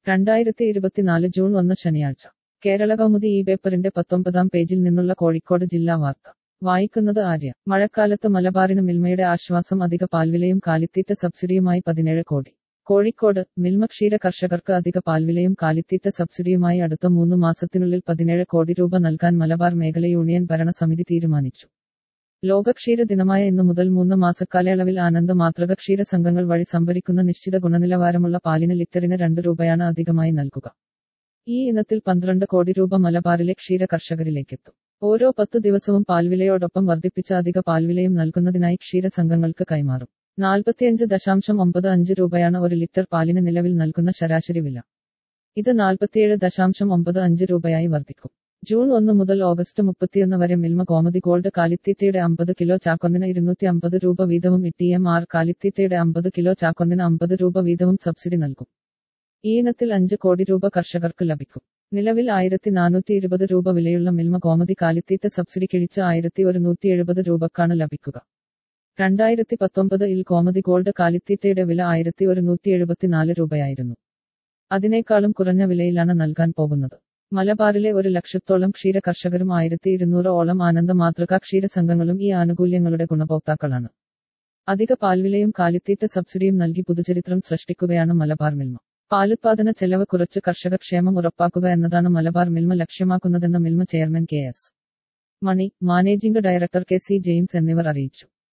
രണ്ടായിരത്തി ഇരുപത്തിനാല് ജൂൺ ഒന്ന് ശനിയാഴ്ച കേരള കൗമുദി ഈ പേപ്പറിന്റെ പത്തൊമ്പതാം പേജിൽ നിന്നുള്ള കോഴിക്കോട് ജില്ലാ വാർത്ത വായിക്കുന്നത് ആര്യ മഴക്കാലത്ത് മലബാറിന് മിൽമയുടെ ആശ്വാസം അധിക പാൽവിലയും കാലിത്തീറ്റ സബ്സിഡിയുമായി പതിനേഴ് കോടി കോഴിക്കോട് മിൽമ ക്ഷീര കർഷകർക്ക് അധിക പാൽവിലയും കാലിത്തീറ്റ സബ്സിഡിയുമായി അടുത്ത മൂന്ന് മാസത്തിനുള്ളിൽ പതിനേഴ് കോടി രൂപ നൽകാൻ മലബാർ മേഖല യൂണിയൻ ഭരണസമിതി തീരുമാനിച്ചു ലോക ക്ഷീര ദിനമായ ഇന്നു മുതൽ മൂന്ന് മാസക്കാലയളവിൽ ആനന്ദ മാതൃക ക്ഷീര സംഘങ്ങൾ വഴി സംഭരിക്കുന്ന നിശ്ചിത ഗുണനിലവാരമുള്ള പാലിന് ലിറ്ററിന് രണ്ട് രൂപയാണ് അധികമായി നൽകുക ഈ ഇനത്തിൽ പന്ത്രണ്ട് കോടി രൂപ മലബാറിലെ ക്ഷീര കർഷകരിലേക്കെത്തും ഓരോ പത്ത് ദിവസവും പാൽവിലയോടൊപ്പം വർദ്ധിപ്പിച്ച അധിക പാൽവിലയും നൽകുന്നതിനായി ക്ഷീര സംഘങ്ങൾക്ക് കൈമാറും നാൽപ്പത്തിയഞ്ച് ദശാംശം ഒമ്പത് അഞ്ച് രൂപയാണ് ഒരു ലിറ്റർ പാലിന് നിലവിൽ നൽകുന്ന ശരാശരി വില ഇത് നാൽപ്പത്തിയേഴ് ദശാംശം ഒമ്പത് അഞ്ച് രൂപയായി വർദ്ധിക്കും ജൂൺ ഒന്ന് മുതൽ ഓഗസ്റ്റ് മുപ്പത്തിയൊന്ന് വരെ മിൽമ കോമതി ഗോൾഡ് കാലിത്തീറ്റയുടെ അമ്പത് കിലോ ചാക്കൊന്നിന് ഇരുന്നൂറ്റി അമ്പത് രൂപ വീതവും ഇ എം ആർ കാലിത്തീറ്റയുടെ അമ്പത് കിലോ ചാക്കൊന്നിന് അമ്പത് രൂപ വീതവും സബ്സിഡി നൽകും ഈ ഇനത്തിൽ അഞ്ച് കോടി രൂപ കർഷകർക്ക് ലഭിക്കും നിലവിൽ ആയിരത്തി നാനൂറ്റി ഇരുപത് രൂപ വിലയുള്ള മിൽമ കോമതി കാലിത്തീറ്റ സബ്സിഡി കിഴിച്ച് ആയിരത്തി ഒരുന്നൂറ്റി എഴുപത് രൂപക്കാണ് ലഭിക്കുക രണ്ടായിരത്തി പത്തൊമ്പത് ഇൽ കോമതി ഗോൾഡ് കാലിത്തീറ്റയുടെ വില ആയിരത്തി ഒരുന്നൂറ്റി എഴുപത്തിനാല് രൂപയായിരുന്നു അതിനേക്കാളും കുറഞ്ഞ വിലയിലാണ് നൽകാൻ പോകുന്നത് മലബാറിലെ ഒരു ലക്ഷത്തോളം ക്ഷീര കർഷകരും ആയിരത്തി ഇരുന്നൂറോളം ആനന്ദ മാതൃകാ ക്ഷീര സംഘങ്ങളും ഈ ആനുകൂല്യങ്ങളുടെ ഗുണഭോക്താക്കളാണ് അധിക പാൽവിലയും കാലിത്തീറ്റ സബ്സിഡിയും നൽകി പുതുചരിത്രം സൃഷ്ടിക്കുകയാണ് മലബാർ മിൽമ പാലുത്പാദന ചെലവ് കുറച്ച് കർഷക ക്ഷേമം ഉറപ്പാക്കുക എന്നതാണ് മലബാർ മിൽമ ലക്ഷ്യമാക്കുന്നതെന്ന് Milma chairman K S Mani managing director K C James എന്നിവർ അറിയിച്ചു